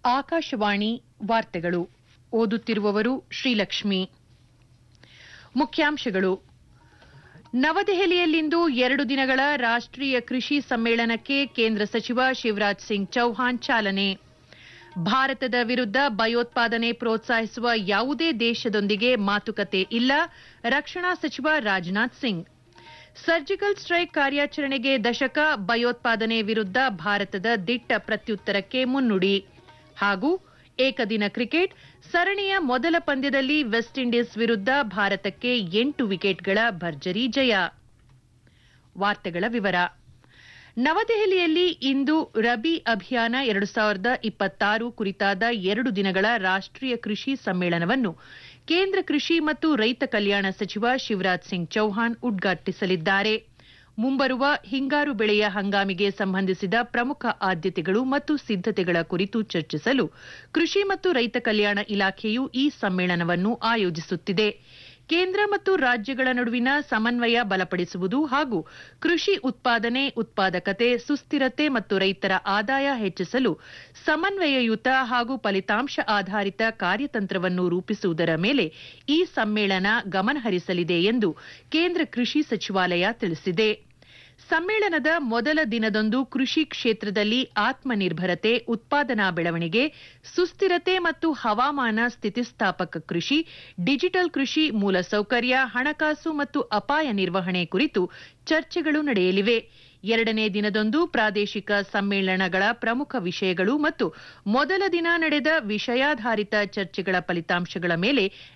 ಆಕಾಶವಾಣಿ ವಾರ್ತೆಗಳು ಓದುತ್ತಿರುವವರು ಶ್ರೀಲಕ್ಷ್ಮಿ ಮುಖ್ಯಾಂಶಗಳು ನವದೆಹಲಿಯಲ್ಲಿಂದು ಎರಡು ದಿನಗಳ ರಾಷ್ಟೀಯ ಕೃಷಿ ಸಮ್ಮೇಳನಕ್ಕೆ ಕೇಂದ್ರ ಸಚಿವ ಶಿವರಾಜ್ ಸಿಂಗ್ ಚೌಹಾಣ್ ಚಾಲನೆ ಭಾರತದ ವಿರುದ್ದ ಭಯೋತ್ಪಾದನೆ ಪ್ರೋತ್ಸಾಹಿಸುವ ಯಾವುದೇ ದೇಶದೊಂದಿಗೆ ಮಾತುಕತೆ ಇಲ್ಲ ರಕ್ಷಣಾ ಸಚಿವ ರಾಜನಾಥ್ ಸಿಂಗ್ ಸರ್ಜಿಕಲ್ ಸ್ಟ್ರೈಕ್ ಕಾರ್ಯಾಚರಣೆಗೆ ದಶಕ ಭಯೋತ್ಪಾದನೆ ವಿರುದ್ದ ಭಾರತದ ದಿಟ್ಟ ಪ್ರತ್ಯುತ್ತರಕ್ಕೆ ಮುನ್ನುಡಿ ಹಾಗೂ ಏಕದಿನ ಕ್ರಿಕೆಟ್ ಸರಣಿಯ ಮೊದಲ ಪಂದ್ಯದಲ್ಲಿ ವೆಸ್ಟ್ ಇಂಡೀಸ್ ವಿರುದ್ದ ಭಾರತಕ್ಕೆ ಎಂಟು ವಿಕೆಟ್ಗಳ ಭರ್ಜರಿ ಜಯ ವಾರ್ತೆಗಳ ವಿವರ ನವದೆಹಲಿಯಲ್ಲಿ ಇಂದು ರಬಿ ಅಭಿಯಾನ ಎರಡು ಸಾವಿರದ ಇಪ್ಪತ್ತಾರು ಕುರಿತಾದ ಎರಡು ದಿನಗಳ ರಾಷ್ಟೀಯ ಕೃಷಿ ಸಮ್ಮೇಳನವನ್ನು ಕೇಂದ್ರ ಕೃಷಿ ಮತ್ತು ರೈತ ಕಲ್ಯಾಣ ಸಚಿವ ಶಿವರಾಜ್ ಸಿಂಗ್ ಚೌಹಾಣ್ ಉದ್ಘಾಟಿಸಲಿದ್ದಾರೆ ಮುಂಬರುವ ಹಿಂಗಾರು ಬೆಳೆಯ ಹಂಗಾಮಿಗೆ ಸಂಬಂಧಿಸಿದ ಪ್ರಮುಖ ಆದ್ಯತೆಗಳು ಮತ್ತು ಸಿದ್ದತೆಗಳ ಕುರಿತು ಚರ್ಚಿಸಲು ಕೃಷಿ ಮತ್ತು ರೈತ ಕಲ್ಯಾಣ ಇಲಾಖೆಯು ಈ ಸಮ್ಮೇಳನವನ್ನು ಆಯೋಜಿಸುತ್ತಿದೆ ಕೇಂದ್ರ ಮತ್ತು ರಾಜ್ಯಗಳ ನಡುವಿನ ಸಮನ್ವಯ ಬಲಪಡಿಸುವುದು ಹಾಗೂ ಕೃಷಿ ಉತ್ಪಾದನೆ ಉತ್ಪಾದಕತೆ ಸುಸ್ಥಿರತೆ ಮತ್ತು ರೈತರ ಆದಾಯ ಹೆಚ್ಚಿಸಲು ಸಮನ್ವಯಯುತ ಹಾಗೂ ಫಲಿತಾಂಶ ಆಧಾರಿತ ಕಾರ್ಯತಂತ್ರವನ್ನು ರೂಪಿಸುವುದರ ಮೇಲೆ ಈ ಸಮ್ಮೇಳನ ಗಮನಹರಿಸಲಿದೆ ಎಂದು ಕೇಂದ್ರ ಕೃಷಿ ಸಚಿವಾಲಯ ತಿಳಿಸಿದೆ ಸಮ್ಮೇಳನದ ಮೊದಲ ದಿನದಂದು ಕೃಷಿ ಕ್ಷೇತ್ರದಲ್ಲಿ ಆತ್ಮನಿರ್ಭರತೆ ಉತ್ಪಾದನಾ ಬೆಳವಣಿಗೆ ಸುಸ್ಥಿರತೆ ಮತ್ತು ಹವಾಮಾನ ಸ್ಥಿತಿಸ್ಥಾಪಕ ಕೃಷಿ ಡಿಜಿಟಲ್ ಕೃಷಿ ಮೂಲಸೌಕರ್ಯ ಹಣಕಾಸು ಮತ್ತು ಅಪಾಯ ನಿರ್ವಹಣೆ ಕುರಿತು ಚರ್ಚೆಗಳು ನಡೆಯಲಿವೆ ಎರಡನೇ ದಿನದಂದು ಪ್ರಾದೇಶಿಕ ಸಮ್ಮೇಳನಗಳ ಪ್ರಮುಖ ವಿಷಯಗಳು ಮತ್ತು ಮೊದಲ ದಿನ ನಡೆದ ವಿಷಯಾಧಾರಿತ ಚರ್ಚೆಗಳ ಫಲಿತಾಂಶಗಳ ಮೇಲೆ